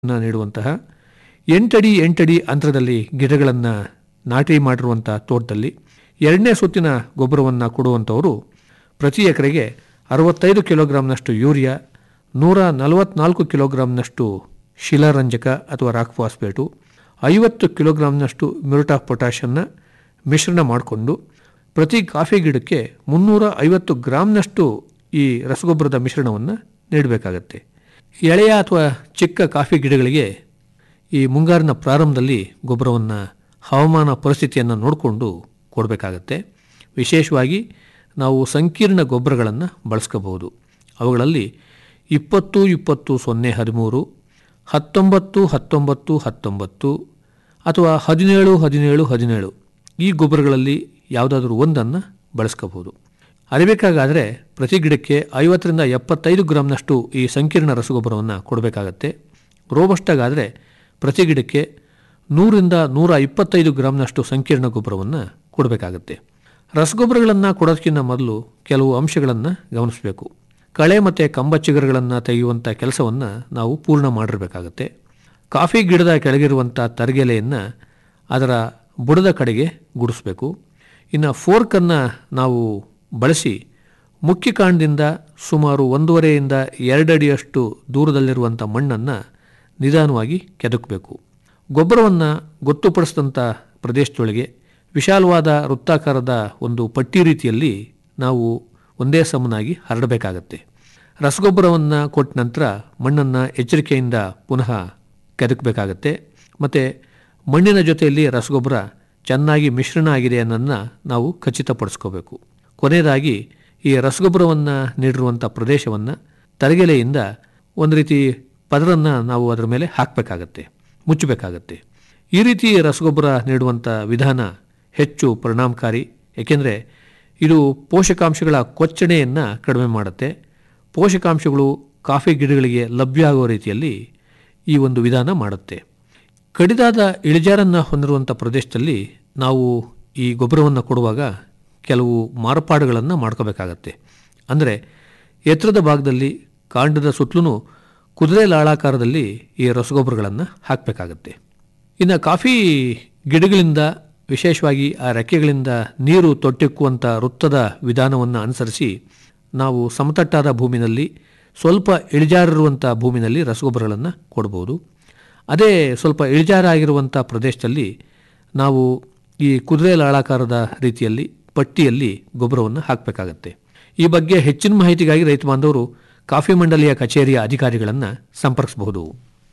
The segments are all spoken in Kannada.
ನ ನೀಡುವಂತಹ ಎಂಟಡಿ ಎಂಟಡಿ ಅಂತರದಲ್ಲಿ ಗಿಡಗಳನ್ನು ನಾಟಿ ಮಾಡಿರುವಂಥ ತೋಟದಲ್ಲಿ ಎರಡನೇ ಸುತ್ತಿನ ಗೊಬ್ಬರವನ್ನು ಕೊಡುವಂಥವರು ಪ್ರತಿ ಎಕರೆಗೆ ಅರವತ್ತೈದು ಕಿಲೋಗ್ರಾಂನಷ್ಟು ಯೂರಿಯಾ ನೂರ ನಲವತ್ನಾಲ್ಕು ಕಿಲೋಗ್ರಾಂನಷ್ಟು ಶಿಲಾರಂಜಕ ಅಥವಾ ರಾಕ್ ಫಾಸ್ಫೇಟು ಐವತ್ತು ಕಿಲೋಗ್ರಾಂನಷ್ಟು ಮ್ಯೂರಿಟ್ ಆಫ್ ಪೊಟ್ಯಾಷನ್ನ ಮಿಶ್ರಣ ಮಾಡಿಕೊಂಡು ಪ್ರತಿ ಕಾಫಿ ಗಿಡಕ್ಕೆ ಮುನ್ನೂರ ಐವತ್ತು ಗ್ರಾಂನಷ್ಟು ಈ ರಸಗೊಬ್ಬರದ ಮಿಶ್ರಣವನ್ನು ನೀಡಬೇಕಾಗತ್ತೆ ಎಳೆಯ ಅಥವಾ ಚಿಕ್ಕ ಕಾಫಿ ಗಿಡಗಳಿಗೆ ಈ ಮುಂಗಾರಿನ ಪ್ರಾರಂಭದಲ್ಲಿ ಗೊಬ್ಬರವನ್ನು ಹವಾಮಾನ ಪರಿಸ್ಥಿತಿಯನ್ನು ನೋಡಿಕೊಂಡು ಕೊಡಬೇಕಾಗತ್ತೆ ವಿಶೇಷವಾಗಿ ನಾವು ಸಂಕೀರ್ಣ ಗೊಬ್ಬರಗಳನ್ನು ಬಳಸ್ಕೋಬಹುದು ಅವುಗಳಲ್ಲಿ ಇಪ್ಪತ್ತು ಇಪ್ಪತ್ತು ಸೊನ್ನೆ ಹದಿಮೂರು ಹತ್ತೊಂಬತ್ತು ಹತ್ತೊಂಬತ್ತು ಹತ್ತೊಂಬತ್ತು ಅಥವಾ ಹದಿನೇಳು ಹದಿನೇಳು ಹದಿನೇಳು ಈ ಗೊಬ್ಬರಗಳಲ್ಲಿ ಯಾವುದಾದ್ರೂ ಒಂದನ್ನು ಬಳಸ್ಕೋಬಹುದು ಅರಿಬೇಕಾಗಾದರೆ ಪ್ರತಿ ಗಿಡಕ್ಕೆ ಐವತ್ತರಿಂದ ಎಪ್ಪತ್ತೈದು ಗ್ರಾಂನಷ್ಟು ಈ ಸಂಕೀರ್ಣ ರಸಗೊಬ್ಬರವನ್ನು ಕೊಡಬೇಕಾಗತ್ತೆ ರೋಬಸ್ಟಾಗಾದರೆ ಪ್ರತಿ ಗಿಡಕ್ಕೆ ನೂರಿಂದ ನೂರ ಇಪ್ಪತ್ತೈದು ಗ್ರಾಂನಷ್ಟು ಸಂಕೀರ್ಣ ಗೊಬ್ಬರವನ್ನು ಕೊಡಬೇಕಾಗತ್ತೆ ರಸಗೊಬ್ಬರಗಳನ್ನು ಕೊಡೋದಕ್ಕಿಂತ ಮೊದಲು ಕೆಲವು ಅಂಶಗಳನ್ನು ಗಮನಿಸಬೇಕು ಕಳೆ ಮತ್ತು ಕಂಬ ಚಿಗುರುಗಳನ್ನು ತೆಗೆಯುವಂಥ ಕೆಲಸವನ್ನು ನಾವು ಪೂರ್ಣ ಮಾಡಿರಬೇಕಾಗತ್ತೆ ಕಾಫಿ ಗಿಡದ ಕೆಳಗಿರುವಂಥ ತರಗೆಲೆಯನ್ನು ಅದರ ಬುಡದ ಕಡೆಗೆ ಗುಡಿಸ್ಬೇಕು ಇನ್ನು ಫೋರ್ಕನ್ನು ನಾವು ಬಳಸಿ ಮುಖ್ಯ ಕಾಂಡದಿಂದ ಸುಮಾರು ಒಂದೂವರೆಯಿಂದ ಎರಡು ಅಡಿಯಷ್ಟು ದೂರದಲ್ಲಿರುವಂಥ ಮಣ್ಣನ್ನು ನಿಧಾನವಾಗಿ ಕೆದಕಬೇಕು ಗೊಬ್ಬರವನ್ನು ಗೊತ್ತುಪಡಿಸಿದಂಥ ಪ್ರದೇಶದೊಳಗೆ ವಿಶಾಲವಾದ ವೃತ್ತಾಕಾರದ ಒಂದು ಪಟ್ಟಿ ರೀತಿಯಲ್ಲಿ ನಾವು ಒಂದೇ ಸಮನಾಗಿ ಹರಡಬೇಕಾಗತ್ತೆ ರಸಗೊಬ್ಬರವನ್ನು ಕೊಟ್ಟ ನಂತರ ಮಣ್ಣನ್ನು ಎಚ್ಚರಿಕೆಯಿಂದ ಪುನಃ ಕೆದಕಬೇಕಾಗತ್ತೆ ಮತ್ತು ಮಣ್ಣಿನ ಜೊತೆಯಲ್ಲಿ ರಸಗೊಬ್ಬರ ಚೆನ್ನಾಗಿ ಮಿಶ್ರಣ ಆಗಿದೆ ಅನ್ನೋದನ್ನ ನಾವು ಖಚಿತಪಡಿಸ್ಕೋಬೇಕು ಕೊನೆಯದಾಗಿ ಈ ರಸಗೊಬ್ಬರವನ್ನು ನೀಡಿರುವಂಥ ಪ್ರದೇಶವನ್ನು ತರಗೆಲೆಯಿಂದ ಒಂದು ರೀತಿ ಪದರನ್ನು ನಾವು ಅದರ ಮೇಲೆ ಹಾಕಬೇಕಾಗತ್ತೆ ಮುಚ್ಚಬೇಕಾಗತ್ತೆ ಈ ರೀತಿ ರಸಗೊಬ್ಬರ ನೀಡುವಂಥ ವಿಧಾನ ಹೆಚ್ಚು ಪರಿಣಾಮಕಾರಿ ಏಕೆಂದರೆ ಇದು ಪೋಷಕಾಂಶಗಳ ಕೊಚ್ಚಣೆಯನ್ನು ಕಡಿಮೆ ಮಾಡುತ್ತೆ ಪೋಷಕಾಂಶಗಳು ಕಾಫಿ ಗಿಡಗಳಿಗೆ ಲಭ್ಯ ಆಗುವ ರೀತಿಯಲ್ಲಿ ಈ ಒಂದು ವಿಧಾನ ಮಾಡುತ್ತೆ ಕಡಿದಾದ ಇಳಿಜಾರನ್ನು ಹೊಂದಿರುವಂಥ ಪ್ರದೇಶದಲ್ಲಿ ನಾವು ಈ ಗೊಬ್ಬರವನ್ನು ಕೊಡುವಾಗ ಕೆಲವು ಮಾರ್ಪಾಡುಗಳನ್ನು ಮಾಡ್ಕೋಬೇಕಾಗತ್ತೆ ಅಂದರೆ ಎತ್ತರದ ಭಾಗದಲ್ಲಿ ಕಾಂಡದ ಸುತ್ತಲೂ ಕುದುರೆ ಲಾಳಾಕಾರದಲ್ಲಿ ಈ ರಸಗೊಬ್ಬರಗಳನ್ನು ಹಾಕಬೇಕಾಗತ್ತೆ ಇನ್ನು ಕಾಫಿ ಗಿಡಗಳಿಂದ ವಿಶೇಷವಾಗಿ ಆ ರೆಕ್ಕೆಗಳಿಂದ ನೀರು ತೊಟ್ಟಿಕ್ಕುವಂಥ ವೃತ್ತದ ವಿಧಾನವನ್ನು ಅನುಸರಿಸಿ ನಾವು ಸಮತಟ್ಟಾದ ಭೂಮಿನಲ್ಲಿ ಸ್ವಲ್ಪ ಇಳಿಜಾರಿರುವಂಥ ಭೂಮಿನಲ್ಲಿ ರಸಗೊಬ್ಬರಗಳನ್ನು ಕೊಡ್ಬೋದು ಅದೇ ಸ್ವಲ್ಪ ಇಳಿಜಾರಾಗಿರುವಂಥ ಪ್ರದೇಶದಲ್ಲಿ ನಾವು ಈ ಕುದುರೆ ಲಾಳಾಕಾರದ ರೀತಿಯಲ್ಲಿ ಪಟ್ಟಿಯಲ್ಲಿ ಗೊಬ್ಬರವನ್ನು ಹಾಕಬೇಕಾಗತ್ತೆ ಈ ಬಗ್ಗೆ ಹೆಚ್ಚಿನ ಮಾಹಿತಿಗಾಗಿ ರೈತ ಬಾಂಧವರು ಕಾಫಿ ಮಂಡಳಿಯ ಕಚೇರಿಯ ಅಧಿಕಾರಿಗಳನ್ನು ಸಂಪರ್ಕಿಸಬಹುದು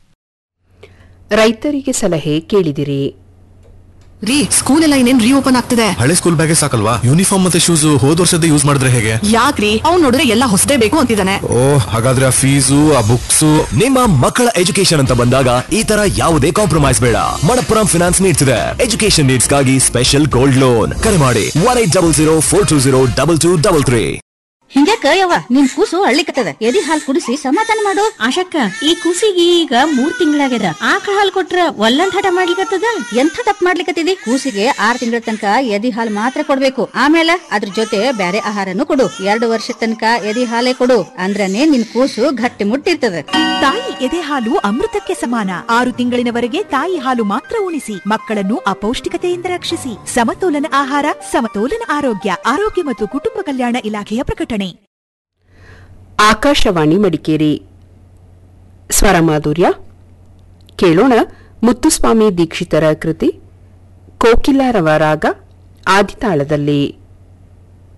ರೈತರಿಗೆ ಸಲಹೆ ಕೇಳಿದಿರಿ ರೀ ಸ್ಕೂಲ್ ಎಲ್ಲ ಇನ್ನೇನ್ ರೀಓಪನ್ ಆಗ್ತಿದೆ ಹಳೆ ಸ್ಕೂಲ್ ಬ್ಯಾಗೆ ಸಾಕಲ್ವಾ ಯೂನಿಫಾರ್ಮ್ ಮತ್ತೆ ಶೂಸ್ ಹೋದ್ ವರ್ಷದ ಯೂಸ್ ಮಾಡಿದ್ರೆ ಹೇಗೆ ಯಾಕ್ರಿ ಅವ್ನ್ ನೋಡಿದ್ರೆ ಎಲ್ಲ ಹೊಸದೇ ಬೇಕು ಅಂತಿದ್ದಾನೆ ಓ ಹಾಗಾದ್ರೆ ಆ ಫೀಸು ಆ ಬುಕ್ಸು ನಿಮ್ಮ ಮಕ್ಕಳ ಎಜುಕೇಶನ್ ಅಂತ ಬಂದಾಗ ಈ ತರ ಯಾವುದೇ ಕಾಂಪ್ರಮೈಸ್ ಬೇಡ ಮಣಪ್ಪುರಂ ಫಿನಾನ್ಸ್ ನೀಡ್ಸ್ ಇದೆ ಎಜುಕೇಶನ್ ನೀಡ್ಸ್ ಗಾಗಿ ಸ್ಪೆಷಲ್ ಗೋಲ್ಡ್ ಲೋನ್ ಕರೆ ಮಾಡಿ one eight double zero four two zero double two double three ಹಿಂಗ್ಯಾಕ ಯವ್ವ ನಿನ್ ಕೂಸು ಅಳ್ಳಿಕತ್ತದ ಎದಿ ಹಾಲ್ ಕುಡಿಸಿ ಸಮಾಧಾನ ಮಾಡು ಆಶಕ್ಕ ಈ ಕೂಸಿಗೆ ಈಗ ಮೂರ್ ತಿಂಗಳಾಗ್ಯದ ಆಕಳ ಹಾಲ್ ಕೊಟ್ರ ಒಲ್ಲಂದ್ ಹಠ ಮಾಡ್ಲಿಕತ್ತದ ಎಂಥ ತಪ್ಪು ಮಾಡ್ಲಿಕತ್ತಿದಿ ಕೂಸಿಗೆ ಆರ್ ತಿಂಗಳ ತನಕ ಎದಿ ಹಾಲ್ ಮಾತ್ರ ಕೊಡ್ಬೇಕು ಆಮೇಲೆ ಅದ್ರ ಜೊತೆ ಬ್ಯಾರೆ ಆಹಾರನು ಕೊಡು ಎರಡು ವರ್ಷ ತನಕ ಎದಿ ಹಾಲೇ ಕೊಡು ಅಂದ್ರನೇ ನಿನ್ ಕೂಸು ಗಟ್ಟಿ ಮುಟ್ಟಿರ್ತದ ತಾಯಿ ಎದೆ ಹಾಲು ಅಮೃತಕ್ಕೆ ಸಮಾನ ಆರು ತಿಂಗಳಿನವರೆಗೆ ತಾಯಿ ಹಾಲು ಮಾತ್ರ ಉಣಿಸಿ ಮಕ್ಕಳನ್ನು ಅಪೌಷ್ಟಿಕತೆಯಿಂದ ರಕ್ಷಿಸಿ ಸಮತೋಲನ ಆಹಾರ ಸಮತೋಲನ ಆರೋಗ್ಯ ಆರೋಗ್ಯ ಮತ್ತು ಕುಟುಂಬ ಕಲ್ಯಾಣ ಇಲಾಖೆಯ ಪ್ರಕಟಣೆ ಆಕಾಶವಾಣಿ ಮಡಿಕೇರಿ ಸ್ವರ ಮಾಧುರ್ಯ ಕೇಳೋಣ ಮುತ್ತುಸ್ವಾಮಿ ದೀಕ್ಷಿತರ ಕೃತಿ ಕೋಕಿಲಾರವ ರಾಗ ಆದಿತಾಳದಲ್ಲಿ